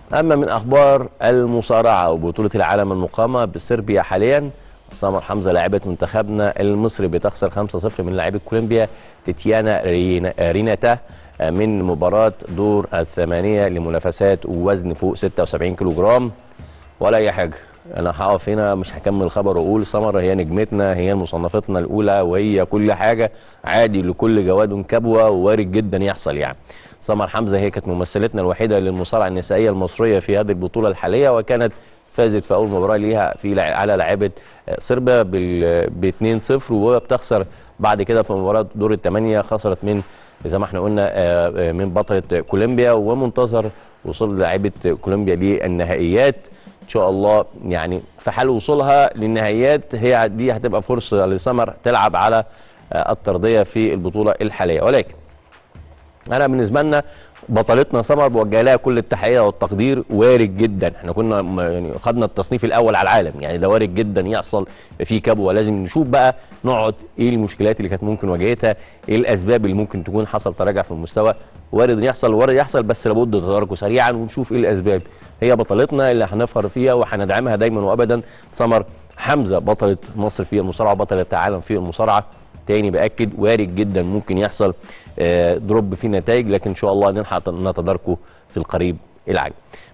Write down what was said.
اما من اخبار المصارعه وبطوله العالم المقامه بصربيا حاليا سمر حمزه لاعبه منتخبنا المصري بتخسر 5-0 من لاعبه كولومبيا تيتيانا رينا- ريناتا من مباراه دور الثمانيه لمنافسات وزن فوق 76 كيلو جرام ولا اي حاجه انا هقف هنا مش هكمل الخبر واقول سمر هي نجمتنا هي مصنفتنا الاولى وهي كل حاجه عادي لكل جواد كبوه ووارد جدا يحصل يعني سمر حمزه هي كانت ممثلتنا الوحيده للمصارعه النسائيه المصريه في هذه البطوله الحاليه وكانت فازت في اول مباراه ليها في لع- على لاعبه صربيا ب 2-0 وهي بتخسر بعد كده في مباراه دور الثمانيه خسرت من زي ما احنا قلنا آه، آه، من بطله كولومبيا ومنتظر وصول لاعبه كولومبيا للنهائيات ان شاء الله يعني في حال وصولها للنهائيات هي دي هتبقى فرصه لسمر تلعب على آه، الترضيه في البطوله الحاليه ولكن انا بالنسبه لنا بطلتنا سمر بوجه لها كل التحيه والتقدير وارد جدا احنا كنا م- يعني خدنا التصنيف الاول على العالم يعني ده وارد جدا يحصل في كبوه لازم نشوف بقى نقعد ايه المشكلات اللي كانت ممكن واجهتها ايه الاسباب اللي ممكن تكون حصل تراجع في المستوى وارد يحصل وارد يحصل بس لابد تداركه سريعا ونشوف ايه الاسباب هي بطلتنا اللي هنفخر فيها وهندعمها دايما وابدا سمر حمزه بطله مصر في المصارعه بطله العالم في المصارعه تاني باكد وارد جدا ممكن يحصل آه، دروب في نتائج لكن ان شاء الله نلحق نتداركه في القريب العاجل